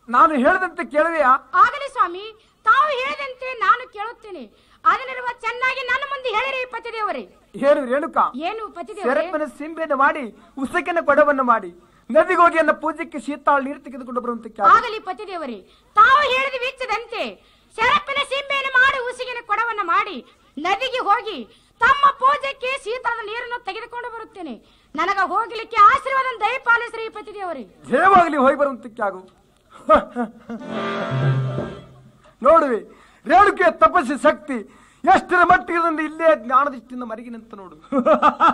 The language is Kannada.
ನಾನು ಹೇಳಿದಂತೆ ಕೇಳುವೆಯಾ ಆಗಲಿ ಸ್ವಾಮಿ ತಾವು ಹೇಳಿದಂತೆ ನಾನು ಕೇಳುತ್ತೇನೆ ಅದನ್ನಿರುವ ಚೆನ್ನಾಗಿ ನನ್ನ ಮುಂದೆ ಹೇಳಿರಿ ಪತಿದೇವರೇ ಏನು ರೇಣುಕ ಏನು ಪತಿದೇವರೇ ಸೆರಪ್ಪನ ಸಿಂಬೆಯನ್ನು ಮಾಡಿ ಉಸಕಿನ ಕೊಡವನ್ನು ಮಾಡಿ ನದಿಗೆ ಹೋಗಿ ನನ್ನ ಪೂಜೆಗೆ ಶೀತಾಳ ನೀರು ತೆಗೆದುಕೊಂಡು ಬರುವಂತೆ ಕೇಳು. ಆಗಲಿ ಪತಿದೇವರೇ ತಾವು ಹೇಳಿದ ವೀಕ್ಷದಂತೆ ಶರಪ್ಪಿನ ಸಿಂಬೆಯನ್ನು ಮಾಡಿ ಉಸಿಗಿನ ಕೊಡವನ್ನ ಮಾಡಿ ನದಿಗೆ ಹೋಗಿ ತಮ್ಮ ಪೂಜೆಗೆ ಶೀತಳದ ನೀರನ್ನು ತೆಗೆದುಕೊಂಡು ಬರುತ್ತೇನೆ ನನಗ ಹೋಗ್ಲಿಕ್ಕೆ ಆಶೀರ್ವಾದ ದಯಪಾಲಿಸ್ರಿ ಪತಿದೇವರೇ ಜಯವಾಗಲಿ ಹೋಗಿ ಬರುವಂತಕ್ಕೆ ಆಗು ನೋಡುವೆ ರೇಣುಕೆ ತಪಸ್ಸಿ ಶಕ್ತಿ ಎಷ್ಟರ ಮಟ್ಟಿಗೆ ಇಲ್ಲೇ ಜ್ಞಾನದೃಷ್ಟಿಯಿಂದ ಮರಗಿನಂತ ನೋಡು